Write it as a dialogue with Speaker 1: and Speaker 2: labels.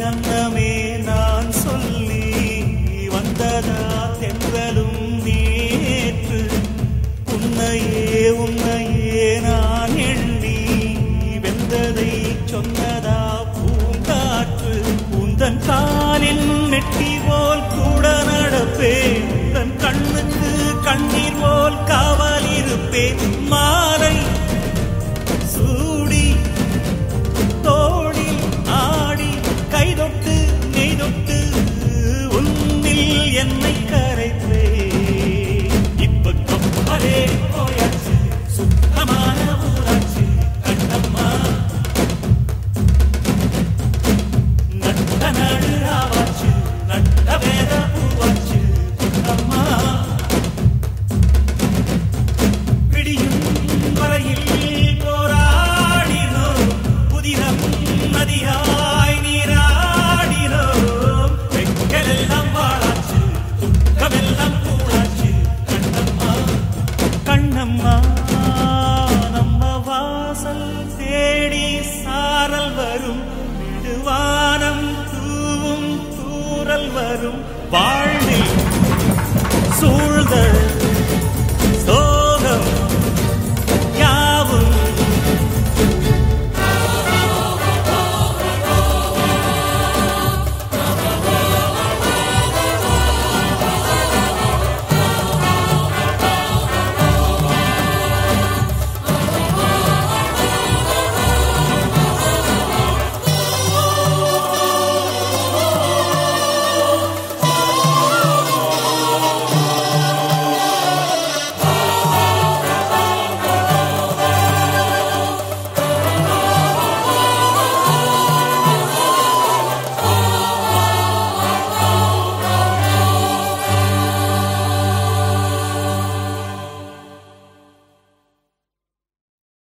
Speaker 1: அன்னமே நான் சொல்லி வந்ததா தென்றலும் நேற்று உன்னையே உன்னையே நான் எண்ணி வெந்ததை சொன்னதா பூங்காற்று உந்தன் காலின் நெட்டி போல் கூட நடப்பேன் தன் கண்ணுக்கு கண்ணீர் போல் காவல் இருப்பேன் மாலை சூடி தோளில் ஆடி கைதொட்டு நெய்தொட்டு உன்னில் என்னை கரைத்தே இப்ப கப்பலே போயாச்சு சுத்தமான ஊராட்சி கண்டம்மா நட்ட நடு ஆவாச்சு நட்ட வேத பூவாச்சு கண்டம்மா பிடியும் வரையில் போராடினோம் புதினம் நதியாய் நீராடினோம் வெக்கலெல்லாம் வாழாச்சு துக்கமெல்லாம் கூடாச்சு கண்ணம்மா கண்ணம்மா நம்ம வாசல் தேடி சாரல் வரும் விடுவானம் தூவும் தூரல் வரும் வாழ்வில் சூழ்ந்த